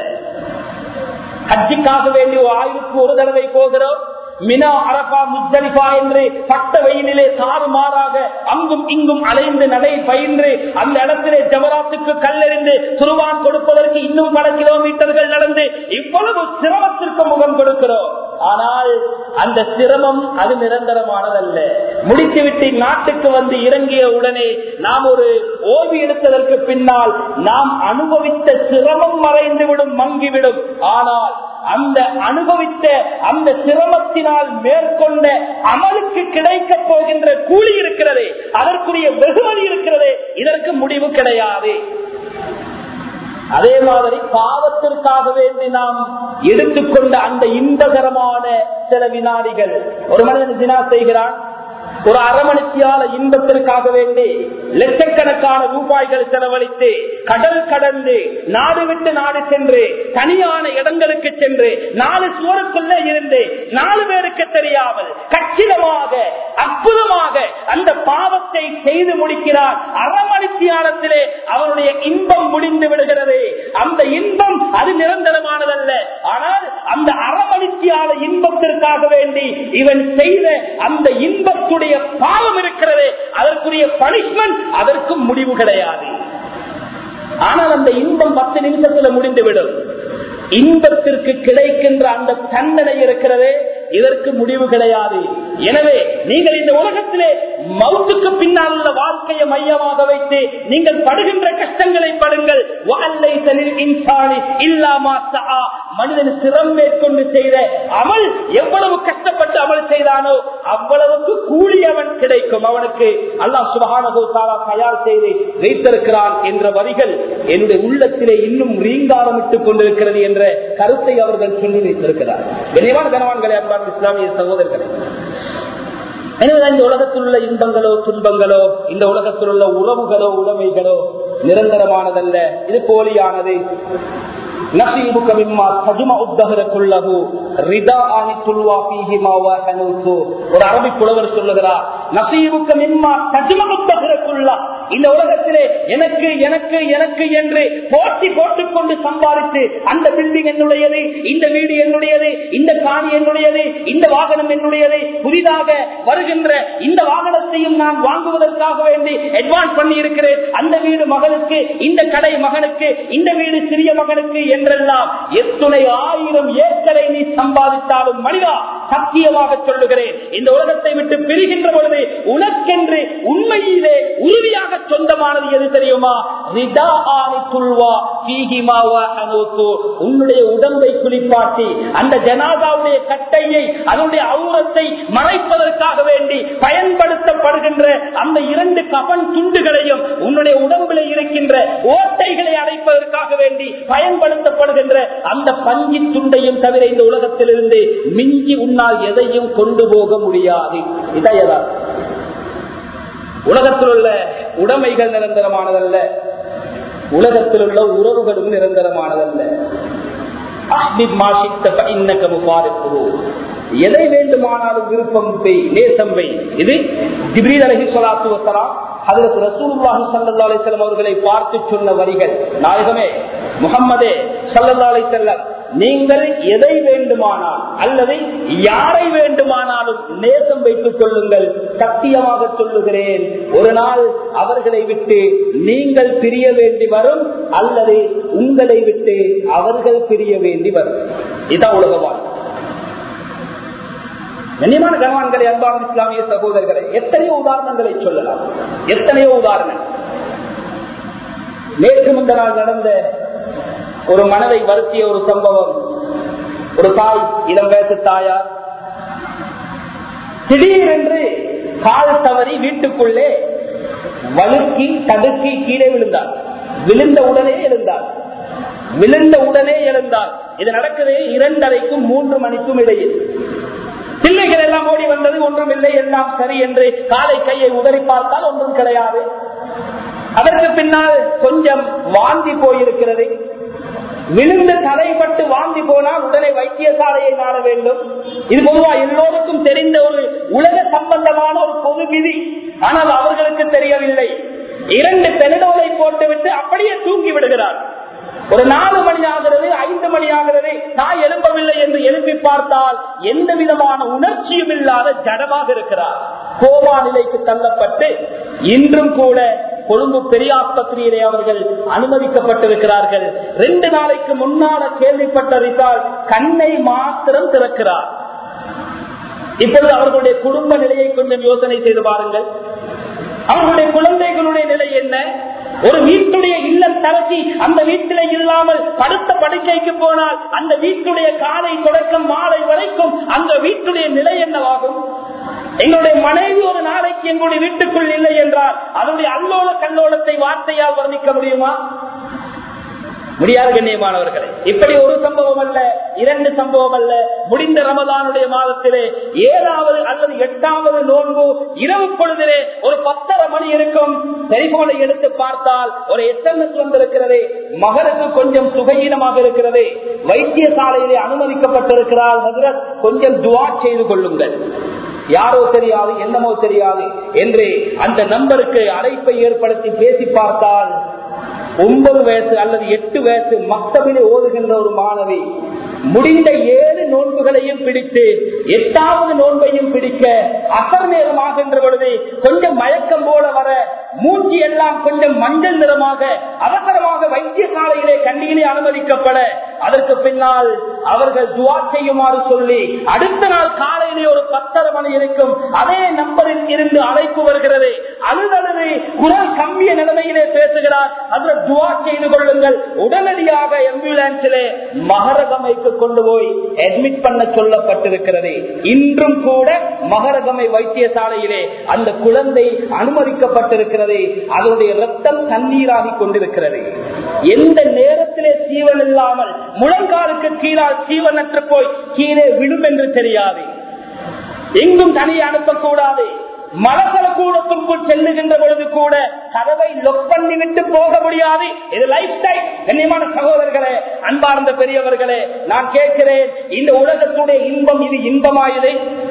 [SPEAKER 1] ஹஜ்ஜிக்காக வேண்டி ஆயுளுக்கு ஒரு தடவை போகிறோம் மினா அரபா முத்தலிபா என்று பட்ட வெயிலிலே சாறுமாறாக அங்கும் இங்கும் அலைந்து நடை பயின்று அந்த இடத்திலே ஜவராத்துக்கு கல்லெறிந்து சுருவான் கொடுப்பதற்கு இன்னும் பல கிலோமீட்டர்கள் நடந்து இவ்வளவு சிரமத்திற்கு முகம் கொடுக்கிறோம் ஆனால் அந்த சிரமம் அது நிரந்தரமானதல்ல முடித்துவிட்டு நாட்டுக்கு வந்து இறங்கிய உடனே நாம் ஒரு ஓய்வு எடுத்ததற்கு பின்னால் நாம் அனுபவித்த சிரமம் மறைந்துவிடும் மங்கிவிடும் ஆனால் அந்த அனுபவித்த அந்த சிரமத்தினால் மேற்கொண்ட அமலுக்கு கிடைக்க போகின்ற கூலி இருக்கிறது அதற்குரிய வெகுமதி இருக்கிறது இதற்கு முடிவு கிடையாது அதே மாதிரி பாவத்திற்காக வேண்டி நாம் எடுத்துக்கொண்ட அந்த இன்பகரமான சில வினாடிகள் ஒரு மனிதன் தினா செய்கிறான் ஒரு அரமணித்தியால இன்பத்திற்காக வேண்டி லட்சக்கணக்கான ரூபாய்கள் செலவழித்து கடல் கடந்து நாடு விட்டு நாடு சென்று தனியான இடங்களுக்கு சென்று நாலு சுவருக்குள்ளே இருந்து நாலு பேருக்கு தெரியாமல் கச்சிதமாக அற்புதமாக அந்த பாவத்தை செய்து முடிக்கிறார் அரமணித்தியாலத்திலே அவனுடைய இன்பம் முடிந்து விடுகிறது அந்த இன்பம் அது நிரந்தரமானதல்ல ஆனால் அந்த அரமணித்தியால இன்பத்திற்காக வேண்டி இவன் செய்த அந்த இன்பத்துடைய பாவம் இருக்கிறது அதற்குரிய பனிஷ்மெண்ட் அதற்கும் முடிவு கிடையாது ஆனால் அந்த இன்பம் பத்து நிமிஷத்துல முடிந்துவிடும் இன்பத்திற்கு கிடைக்கின்ற அந்த தண்டனை இருக்கிறது இதற்கு முடிவு கிடையாது எனவே நீங்கள் இந்த உலகத்திலே மவுத்துக்கு பின்னால் உள்ள வாழ்க்கையை மையமாக வைத்து நீங்கள் படுகின்ற கஷ்டங்களை படுங்கள் மனிதன் சிரம் மேற்கொண்டு செய்த அமல் எவ்வளவு கஷ்டப்பட்டு அமல் செய்தானோ அவ்வளவுக்கு கூலி அவன் கிடைக்கும் அவனுக்கு அல்லாஹ் சுபகானகோ தாரா தயார் செய்து வைத்திருக்கிறான் என்ற வரிகள் என்னுடைய உள்ளத்திலே இன்னும் ரீங்காரமிட்டுக் கொண்டிருக்கிறது என்ற கருத்தை அவர்கள் சொல்லி வைத்திருக்கிறார் கனிவான கனவான்களே அன்பான இஸ்லாமிய சகோதரர்களே எனவே இந்த உலகத்தில் உள்ள இன்பங்களோ துன்பங்களோ இந்த உலகத்தில் உள்ள உறவுகளோ உடைமைகளோ நிரந்தரமானதல்ல இது போலியானது نصيبك مما تجمع الدهر كله رداء تلوى فيه ما وحنوت ஒரு அரபி புலவர் சொல்லுகிறார் நசீபுக்க மிம்மா தஜ்மஉ الدهر كله இந்த உலகத்திலே எனக்கு எனக்கு எனக்கு என்று போட்டி போட்டுக்கொண்டு சம்பாதித்து அந்த பில்டிங் என்னுடையது இந்த வீடு என்னுடையது இந்த காணி என்னுடையது இந்த வாகனம் என்னுடையது புதிதாக வருகின்ற இந்த வாகனத்தையும் நான் வாங்குவதற்காக வேண்டி அட்வான்ஸ் பண்ணி இருக்கிறேன் அந்த வீடு மகனுக்கு இந்த கடை மகனுக்கு இந்த வீடு சிறிய மகனுக்கு என்றெல்லாம் எத்துணை ஆயிரம் ஏக்கரை நீ சம்பாதித்தாலும் மனிதா சத்தியமாக சொல்லுகிறேன் இந்த உலகத்தை விட்டு பிரிகின்ற பொழுது உனக்கென்று உண்மையிலே உறுதியாக சொந்தமானது எது தெரியுமா ரிதா ஆனி துல்வா பீஹிமாவா அனூத்து உன்னுடைய உடம்பை குளிப்பாட்டி அந்த ஜனாதாவுடைய கட்டையை அதனுடைய அவுரத்தை மறைப்பதற்காக வேண்டி பயன்படுத்தப்படுகின்ற அந்த இரண்டு கபன் துண்டுகளையும் உன்னுடைய உடம்பில் இருக்கின்ற ஓட்டைகளை அடைப்பதற்காக வேண்டி பயன்படுத்தப்படுகின்ற அந்த பஞ்சி துண்டையும் தவிர இந்த உலகத்திலிருந்து மிஞ்சி உன்னால் எதையும் கொண்டு போக முடியாது இதையதா உலகத்தில் உள்ள உடைமைகள் நிரந்தரமானதல்ல உலகத்தில் உள்ள உறவுகளும் நிரந்தரமானதல்ல எதை வேண்டுமானாலும் விருப்பம் பெய் நேசம் பெய் இது ஜிப்ரீல் அலஹி சொலாத்து வசலாம் அதற்கு ரசூலுல்லாஹி ஸல்லல்லாஹு அலைஹி வஸல்லம் அவர்களை பார்த்து சொன்ன வரிகள் நாயகமே முகம்மதே ஸல்லல்லாஹு அலைஹி வஸல்லம் நீங்கள் எதை வேண்டுமானால் அல்லது யாரை வேண்டுமானாலும் நேசம் வைத்துக் கொள்ளுங்கள் சத்தியமாக சொல்லுகிறேன் ஒரு நாள் அவர்களை விட்டு நீங்கள் பிரிய வேண்டி வரும் அல்லது உங்களை விட்டு அவர்கள் பிரிய வேண்டி வரும் இதான் உலகவான் கண்ணியமான கனவான்களை அன்பான இஸ்லாமிய சகோதரர்களை எத்தனையோ உதாரணங்களை சொல்லலாம் எத்தனையோ உதாரணம் நேற்று முந்த நாள் நடந்த ஒரு மனதை வருத்திய ஒரு சம்பவம் ஒரு தாய் இளம் வயசு தாயார் திடீரென்று கால் தவறி வீட்டுக்குள்ளே வழுக்கி தடுக்கி கீழே விழுந்தார் விழுந்த உடனே எழுந்தார் விழுந்த உடனே எழுந்தார் இது நடக்குது இரண்டரைக்கும் மூன்று மணிக்கும் இடையில் பிள்ளைகள் எல்லாம் ஓடி வந்தது ஒன்றும் இல்லை எல்லாம் சரி என்று காலை கையை உதறி பார்த்தால் ஒன்றும் கிடையாது அதற்கு பின்னால் கொஞ்சம் வாந்தி போயிருக்கிறது விழுந்து தலைப்பட்டு வாந்தி போனால் உடனே வைத்தியசாலையை நாட வேண்டும் இது பொதுவா எல்லோருக்கும் தெரிந்த ஒரு உலக சம்பந்தமான ஒரு பொது விதி ஆனால் அவர்களுக்கு தெரியவில்லை இரண்டு பெருடோலை போட்டுவிட்டு அப்படியே தூங்கி விடுகிறார் ஒரு நாலு மணி ஆகிறது ஐந்து மணி ஆகிறது தாய் எழுப்பவில்லை என்று எழுப்பி பார்த்தால் எந்த விதமான உணர்ச்சியும் இல்லாத ஜடமாக இருக்கிறார் கோமா நிலைக்கு தள்ளப்பட்டு இன்றும் கூட கொழும்பு பெரிய ஆஸ்பத்திரியிலே அவர்கள் அனுமதிக்கப்பட்டிருக்கிறார்கள் ரெண்டு நாளைக்கு முன்னால கேள்விப்பட்ட ரிசால் கண்ணை மாத்திரம் திறக்கிறார் இப்பொழுது அவர்களுடைய குடும்ப நிலையை கொஞ்சம் யோசனை செய்து பாருங்கள் அவர்களுடைய குழந்தைகளுடைய நிலை என்ன ஒரு வீட்டுடைய இல்லம் தரசி அந்த வீட்டில இல்லாமல் படுத்த படுக்கைக்கு போனால் அந்த வீட்டுடைய காலை தொடக்கம் மாலை வரைக்கும் அந்த வீட்டுடைய நிலை என்னவாகும் எங்களுடைய மனைவி ஒரு நாளைக்கு எங்களுடைய வீட்டுக்குள் இல்லை என்றால் அதனுடைய அல்லோல கல்லோலத்தை வார்த்தையால் வர்ணிக்க முடியுமா முடியாது கண்ணியமானவர்களே இப்படி ஒரு சம்பவம் அல்ல இரண்டு சம்பவம் அல்ல முடிந்த ரமதானுடைய மாதத்திலே ஏழாவது அல்லது எட்டாவது நோன்பு இரவு பொழுதிலே ஒரு பத்தரை மணி இருக்கும் செல்போனை எடுத்து பார்த்தால் ஒரு எஸ்எம்எஸ் வந்திருக்கிறது மகனுக்கு கொஞ்சம் சுகையீனமாக இருக்கிறது வைத்தியசாலையிலே அனுமதிக்கப்பட்டிருக்கிறார் ஹசரத் கொஞ்சம் துவா செய்து கொள்ளுங்கள் யாரோ தெரியாது என்னமோ தெரியாது என்று அந்த நம்பருக்கு அழைப்பை ஏற்படுத்தி பேசி பார்த்தால் ஒன்பது வயசு அல்லது எட்டு வயசு மக்தபிலே ஓதுகின்ற ஒரு மாணவி முடிந்த ஏழு நோன்புகளையும் பிடித்து எட்டாவது நோன்பையும் பிடிக்க அசர் நேரமாகின்ற பொழுது கொஞ்சம் மயக்கம் போல வர மூச்சு எல்லாம் கொஞ்சம் மஞ்சள் நிறமாக அவசரமாக வைத்தியசாலையிலே கண்டியிலே அனுமதிக்கப்பட அதற்கு பின்னால் அவர்கள் துவா செய்யுமாறு சொல்லி அடுத்த நாள் காலையிலே ஒரு பத்தரை மணி இருக்கும் அதே நம்பரில் இருந்து அழைப்பு வருகிறது அழுதழுது குரல் கம்பிய நிலைமையிலே பேசுகிறார் இருக்கிறார் அதுல துவா செய்து கொள்ளுங்கள் உடனடியாக ஆம்புலன்ஸிலே மகரகமைக்கு கொண்டு போய் அட்மிட் பண்ண சொல்லப்பட்டிருக்கிறது இன்றும் கூட மகரகமை வைத்தியசாலையிலே அந்த குழந்தை அனுமதிக்கப்பட்டிருக்கிறது அதனுடைய ரத்தம் தண்ணீராகி கொண்டிருக்கிறது எந்த நேரத்திலே சீவன் இல்லாமல் முழங்காலுக்கு கீழால் சீவனற்று போய் கீழே விடும் என்று தெரியாது எங்கும் தனி அனுப்பக்கூடாது மலசல கூடத்திற்குள் செல்லுகின்ற பொழுது கூட கதவை லொக் பண்ணி விட்டு போக முடியாது இது லைஃப் டைம் கண்ணியமான சகோதரர்களே அன்பார்ந்த பெரியவர்களே நான் கேட்கிறேன் இந்த உலகத்துடைய இன்பம் இது இன்பமாயுது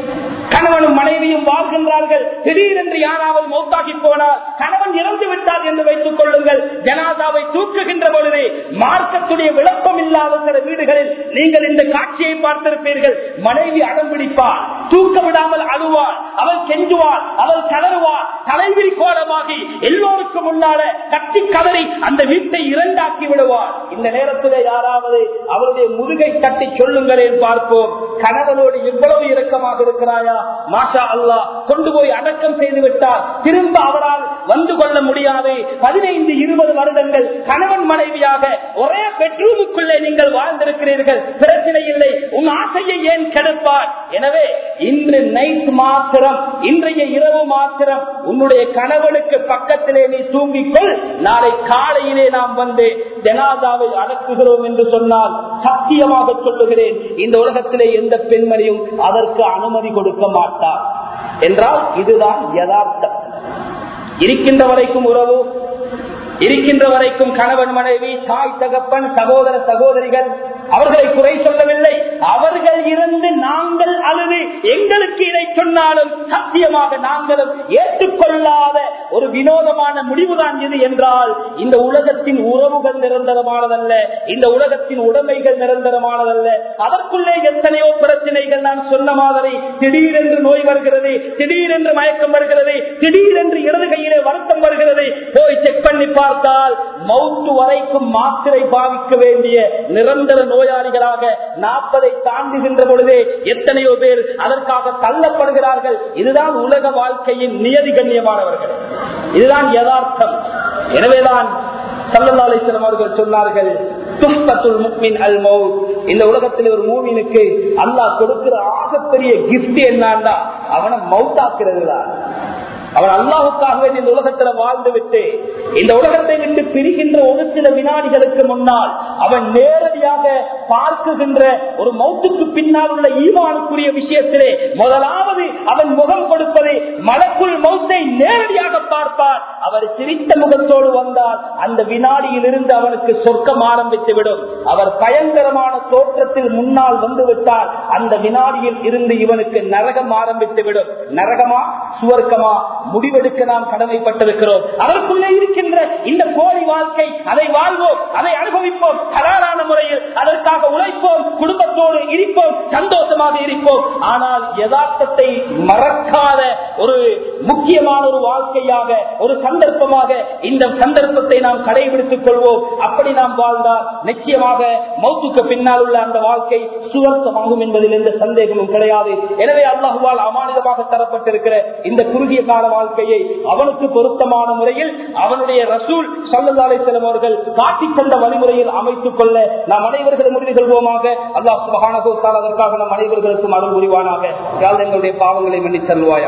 [SPEAKER 1] கணவனும் மனைவியும் வாழ்கின்றார்கள் திடீரென்று யாராவது மௌத்தாகி போனால் கணவன் இறந்து விட்டார் என்று வைத்துக் கொள்ளுங்கள் ஜனாதாவை தூக்குகின்ற பொழுது மார்க்கத்துடைய விளப்பம் இல்லாத சில வீடுகளில் நீங்கள் இந்த காட்சியை பார்த்திருப்பீர்கள் மனைவி அடம் பிடிப்பார் தூக்க விடாமல் அழுவாள் அவள் கெஞ்சுவாள் அவள் கலருவாள் தலைவிரி கோலமாகி எல்லோருக்கும் முன்னால கட்டி கதறி அந்த வீட்டை இரண்டாக்கி விடுவார் இந்த நேரத்தில் யாராவது அவருடைய முதுகை தட்டி சொல்லுங்களேன் பார்ப்போம் கணவனோடு இவ்வளவு இறக்கமாக இருக்கிறாயா மாஷா அல்லா கொண்டு போய் அடக்கம் செய்து விட்டார் திரும்ப அவரால் வந்து கொள்ள முடியாது பதினைந்து இருபது வருடங்கள் கணவன் மனைவியாக ஒரே பெட்ரூமுக்குள்ளே நீங்கள் வாழ்ந்திருக்கிறீர்கள் பிரச்சனை இல்லை உன் ஆசையை ஏன் கெடுப்பார் எனவே இன்று நைட் மாத்திரம் இன்றைய இரவு மாத்திரம் உன்னுடைய கணவனுக்கு பக்கத்திலே நீ தூங்கிக்கொள் நாளை காலையிலே நாம் வந்து ஜனாதாவை அடக்குகிறோம் என்று சொன்னால் சத்தியமாக சொல்லுகிறேன் இந்த உலகத்திலே எந்த பெண்மணியும் அதற்கு அனுமதி கொடுக்க மாட்டார் என்றால் இதுதான் யதார்த்தம் இருக்கின்ற வரைக்கும் உறவு இருக்கின்ற வரைக்கும் கணவன் மனைவி தாய் தகப்பன் சகோதர சகோதரிகள் அவர்களை குறை சொல்லவில்லை அவர்கள் இருந்து நாங்கள் அழுது எங்களுக்கு இதை சொன்னாலும் சத்தியமாக நாங்களும் ஏற்றுக்கொள்ளாத ஒரு வினோதமான முடிவுதான் இது என்றால் இந்த உலகத்தின் உறவுகள் நிரந்தரமானதல்ல இந்த உலகத்தின் உடைமைகள் நிரந்தரமானதல்ல அதற்குள்ளே எத்தனையோ பிரச்சனைகள் நான் சொன்ன மாதிரி திடீரென்று நோய் வருகிறது திடீரென்று மயக்கம் வருகிறது திடீரென்று இடது கையிலே வருத்தம் வருகிறது போய் செக் பண்ணி பார்த்தால் மவுத்து வரைக்கும் மாத்திரை பாவிக்க வேண்டிய நிரந்தர நோயாளிகளாக நாற்பதை தாண்டுகின்ற பொழுதே எத்தனையோ பேர் அதற்காக தள்ளப்படுகிறார்கள் இதுதான் உலக வாழ்க்கையின் நியதி கண்ணியமானவர்கள் இதுதான் யதார்த்தம் எனவேதான் சல்லல்லாசலம் அவர்கள் சொன்னார்கள் துன்பத்துள் முக்மின் அல் மவுத் இந்த உலகத்தில் ஒரு மூமினுக்கு அல்லாஹ் கொடுக்கிற ஆகப்பெரிய கிஃப்ட் என்னன்னா அவனை மவுத்தாக்குறது தான் அவன் அல்லாஹுக்காகவே இந்த உலகத்துல வாழ்ந்து விட்டு இந்த உலகத்தை விட்டு பிரிகின்ற ஒரு சில வினாடிகளுக்கு முன்னால் அவன் நேரடியாக பார்க்குகின்ற ஒரு மௌத்துக்கு பின்னால் உள்ள ஈவானுக்குரிய விஷயத்திலே முதலாவது அவன் முகம் கொடுப்பதை மலக்குள் மௌத்தை நேரடியாக பார்ப்பார் அவர் சிரித்த முகத்தோடு வந்தால் அந்த வினாடியில் இருந்து அவனுக்கு சொர்க்கம் ஆரம்பித்து விடும் அவர் பயங்கரமான தோற்றத்தில் முன்னால் வந்து விட்டால் அந்த வினாடியில் இருந்து இவனுக்கு நரகம் ஆரம்பித்து விடும் நரகமா சுவர்க்கமா முடிவெடுக்க நாம் கடமைப்பட்டிருக்கிறோம் அதற்குள்ளே இருக்கின்ற இந்த கோழி வாழ்க்கை அதை வாழ்வோம் அதை அனுபவிப்போம் கலாரான முறையில் அதற்காக உழைப்போம் குடும்பத்தோடு இருப்போம் சந்தோஷமாக இருப்போம் ஆனால் யதார்த்தத்தை மறக்காத ஒரு முக்கியமான ஒரு வாழ்க்கையாக ஒரு சந்தர்ப்பமாக இந்த சந்தர்ப்பத்தை நாம் கடைபிடித்துக் கொள்வோம் அப்படி நாம் வாழ்ந்தால் நிச்சயமாக மௌத்துக்கு பின்னால் உள்ள அந்த வாழ்க்கை சுவர்த்தமாகும் என்பதில் எந்த சந்தேகமும் கிடையாது எனவே அல்லாஹுவால் அமானிதமாக தரப்பட்டிருக்கிற இந்த குறுகிய கால வாழ்க்கையை அவனுக்கு பொருத்தமான முறையில் அவனுடைய ரசூல் சல்லல்லாலை செல்லும் அவர்கள் காட்டி தந்த வழிமுறையில் அமைத்துக் கொள்ள நாம் அனைவர்களும் முடிவு கொள்வோமாக அல்லாஹ் சுபகானகோத்தால் அதற்காக நம் அனைவர்களுக்கும் அருள் புரிவானாக யாழ் எங்களுடைய பாவங்களை மன்னி தருவாயா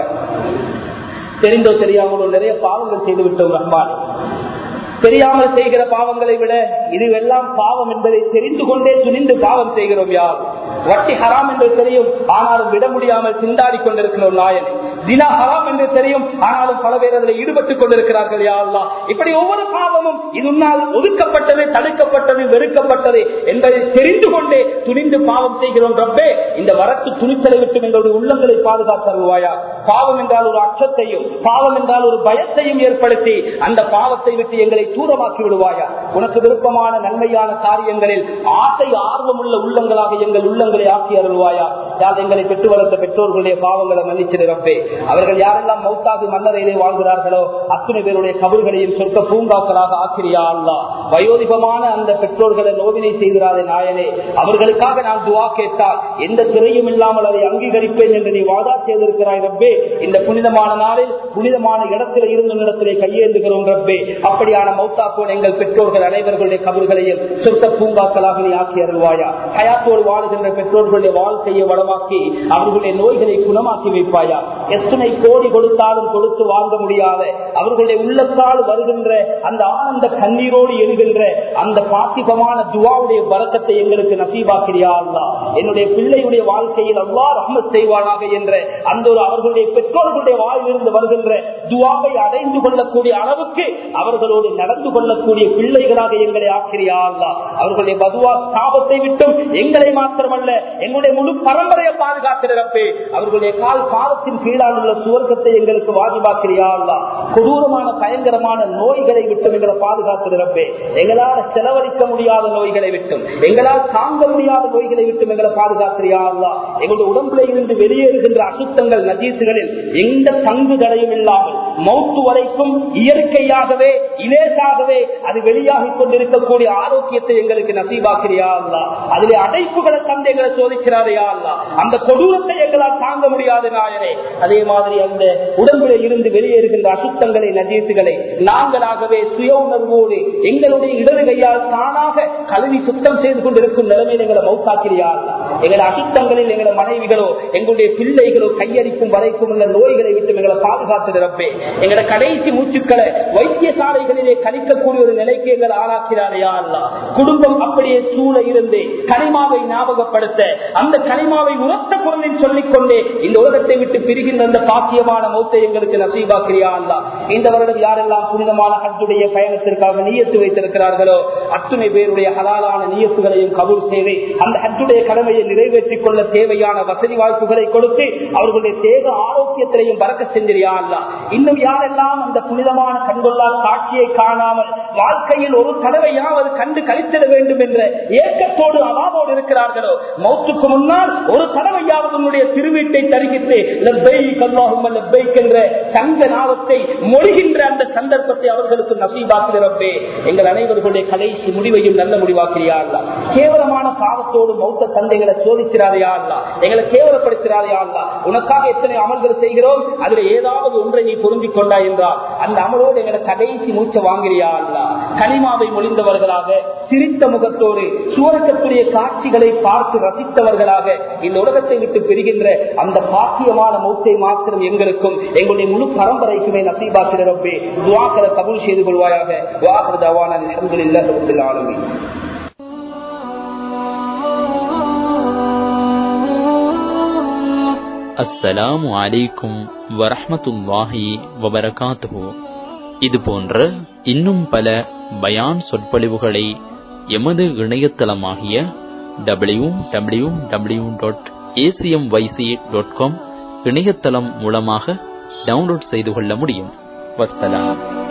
[SPEAKER 1] தெரிந்தோ தெரியாமலோ நிறைய பாவங்கள் செய்து விட்டோம் ரஹ்மான் தெரியாமல் செய்கிற பாவங்களை விட இதுவெல்லாம் பாவம் என்பதை தெரிந்து கொண்டே துணிந்து பாவம் செய்கிறோம் யார் வட்டி ஹராம் என்று தெரியும் ஆனாலும் விட முடியாமல் திண்டாடி கொண்டிருக்கிறோம் நாயன் தினா ஹராம் என்று தெரியும் ஆனாலும் பல பேர் அதில் ஈடுபட்டுக் கொண்டிருக்கிறார்கள் யாழ்லா இப்படி ஒவ்வொரு பாவமும் இதுனால் ஒதுக்கப்பட்டது தடுக்கப்பட்டது வெறுக்கப்பட்டது என்பதை தெரிந்து கொண்டே துணிந்து பாவம் செய்கிறோம் ரப்பே இந்த வரத்து துணிச்சலை விட்டு எங்களுடைய உள்ளங்களை பாதுகாத்தருவாயா பாவம் என்றால் ஒரு அச்சத்தையும் பாவம் என்றால் ஒரு பயத்தையும் ஏற்படுத்தி அந்த பாவத்தை விட்டு எங்களை தூரமாக்கி விடுவாயா உனக்கு விருப்பமான நன்மையான காரியங்களில் ஆசை ஆர்வம் உள்ள உள்ளங்களாக எங்கள் உள்ளங்களை ஆக்கி அருள்வாயா யார் எங்களை பெற்று வளர்த்த பெற்றோர்களுடைய பாவங்களை மன்னிச்சிருப்பே அவர்கள் யாரெல்லாம் மௌத்தாது மன்னரையிலே வாழ்கிறார்களோ அத்தனை பேருடைய கபர்களையும் சொற்க பூங்காக்களாக ஆக்கிரியா அல்லா வயோதிபமான அந்த பெற்றோர்களை நோவினை செய்கிறாரே நாயனே அவர்களுக்காக நான் துவா கேட்டால் எந்த திரையும் இல்லாமல் அதை அங்கீகரிப்பேன் என்று நீ வாதா செய்திருக்கிறாய் ரப்பே இந்த புனிதமான நாளில் புனிதமான இடத்திலே இருந்த இடத்திலே கையேந்துகிறோம் ரப்பே அப்படியான மௌத்தா போன எங்கள் பெற்றோர்கள் அனைவர்களுடைய கபர்களையும் சொற்க பூங்காக்களாக நீ ஆக்கி அருள்வாயா ஹயாத்தோடு வாழுகின்ற பெற்றோர்களுடைய வாழ்க்கையை வளமாக்கி அவர்களுடைய நோய்களை குணமாக்கி வைப்பாயா எத்தனை கோடி கொடுத்தாலும் கொடுத்து வாங்க முடியாத அவர்களுடைய உள்ளத்தால் வருகின்ற அந்த ஆனந்த கண்ணீரோடு எழுகின்ற அந்த பாத்திபமான துவாவுடைய பறக்கத்தை எங்களுக்கு நசீபாக்கிறியா அல்லா என்னுடைய பிள்ளையுடைய வாழ்க்கையில் அவ்வா ரஹ்மத் செய்வானாக என்ற அந்த ஒரு அவர்களுடைய பெற்றோர்களுடைய வாயிலிருந்து வருகின்ற துவாவை அடைந்து கொள்ளக்கூடிய அளவுக்கு அவர்களோடு நடந்து கொள்ளக்கூடிய பிள்ளைகளாக எங்களை ஆக்கிறியா அல்லா அவர்களுடைய பதுவா சாபத்தை விட்டும் எங்களை மாத்திரமல்ல எங்களுடைய முழு பரம்பரையை பாதுகாத்திருப்பே அவர்களுடைய கால் பாதத்தின் கீழால் உள்ள சுவர்க்கத்தை எங்களுக்கு வாஜிபாக்கிறியா அல்லா கொடூரமான பயங்கரமான நோய்களை விட்டும் எங்களை பாதுகாத்திருப்பே எங்களால் செலவழிக்க முடியாத நோய்களை விட்டும் எங்களால் தாங்க முடியாத நோய்களை விட்டும் எங்களை பாதுகாத்திரியா அல்லா எங்களுடைய உடம்புல இருந்து வெளியேறுகின்ற அசுத்தங்கள் நஜீசுகளில் எந்த தங்கு தடையும் இல்லாமல் மௌத்து வரைக்கும் இயற்கையாகவே இலேசாகவே அது வெளியாகி கொண்டிருக்கக்கூடிய ஆரோக்கியத்தை எங்களுக்கு நசீபாக்கிறியா அல்லா அதிலே அடைப்புகளை தந்து எங்களை சோதிக்கிறாரையா அல்லா அந்த கொடூரத்தை எங்களால் தாங்க முடியாது நாயனே அதே மாதிரி அந்த உடம்பிலே இருந்து வெளியேறுகின்ற அசுத்தங்களை நஜீசுகளை நாங்களாகவே சுய உணர்வோடு எங்களுடைய இடது கையால் தானாக கல்வி சுத்தம் செய்து கொண்டிருக்கும் நிலைமையில் எங்களை மௌத்தாக்கிறியா எங்களை அசுத்தங்களில் எங்களை மனைவிகளோ எங்களுடைய பிள்ளைகளோ கையடிக்கும் வரைக்கும் உள்ள நோய்களை விட்டு எங்களை பாதுகாத்து நிரப்பே எங்களை கடைசி மூச்சுக்களை வைத்தியசாலைகளிலே கணிக்கக்கூடிய ஒரு நிலைக்கு எங்கள் ஆளாக்கிறாரையா அல்ல குடும்பம் அப்படியே சூழ இருந்து கனிமாவை ஞாபகப்படுத்த அந்த கனிமாவை உரத்த குரலில் சொல்லிக் கொண்டே இந்த உலகத்தை விட்டு பிரிகின்ற அந்த பாக்கியமான மௌத்தை எங்களுக்கு நசீபாக்கிறியா அல்ல இந்த வருடம் யாரெல்லாம் புனிதமான ஹஜ்ஜுடைய பயணத்திற்காக நீயத்து வைத்திருக்கிறார்களோ அத்துணை பேருடைய ஹலாலான நீயத்துகளையும் கபூல் செய்து அந்த ஹஜ்ஜுடைய கடமையை நிறைவேற்றிக் கொள்ள தேவையான வசதி வாய்ப்புகளை கொடுத்து அவர்களுடைய தேக ஆரோக்கியத்திலையும் பறக்க செஞ்சிரியா அல்ல இன்னும் யாரெல்லாம் அந்த புனிதமான கண்கொள்ளா காட்சியை காணாமல் வாழ்க்கையில் ஒரு தடவையாவது கண்டு கழித்திட வேண்டும் என்ற ஏக்கத்தோடு அவாவோடு இருக்கிறார்களோ மௌத்துக்கு முன்னால் ஒரு தடவையாவது உன்னுடைய திருவீட்டை தருகிட்டு என்ற சங்க நாவத்தை மொழிகின்ற அந்த சந்தர்ப்பத்தை அவர்களுக்கு நசீபாக்கிறப்பே எங்கள் அனைவர்களுடைய கடைசி முடிவையும் நல்ல முடிவாக்கிறியா அல்ல கேவலமான பாவத்தோடு மௌத்த தந்தைகளை சோதிக்கிறாரையா அல்ல எங்களை கேவலப்படுத்துகிறாரையா அல்ல உனக்காக எத்தனை அமல்கள் செய்கிறோம் அதுல ஏதாவது ஒன்றை நீ பொருந்திக் கொண்டா என்றால் அந்த அமலோடு எங்களை கடைசி மூச்சை வாங்குறியா அல்ல கனிமாவை மொழிந்தவர்களாக சிரித்த முகத்தோடு சுவர்க்கத்துடைய காட்சிகளை பார்த்து ரசித்தவர்களாக இந்த உலகத்தை விட்டு பெறுகின்ற அந்த பாக்கியமான மௌத்தை மாத்திரம் எங்களுக்கும் எங்களுடைய முழு பரம்பரைக்குமே நசீபாக்கிறப்பே துவாக்கரை கபூல் செய்து கொள்வாயாக வாக்குறதாவான அலமதுல்ல ஆளுமை
[SPEAKER 2] அஸ்ஸலாமு அலைக்கும் வரஹமத்துல்லாஹி வபரகாத்துஹு இது போன்ற இன்னும் பல பயான் சொற்பொழிவுகளை எமது இணையதளமாகிய W W W dot A C M Y C dot com இணையதளம் மூலமாக டவுன்லோட் செய்து கொள்ள முடியும் வசலாம்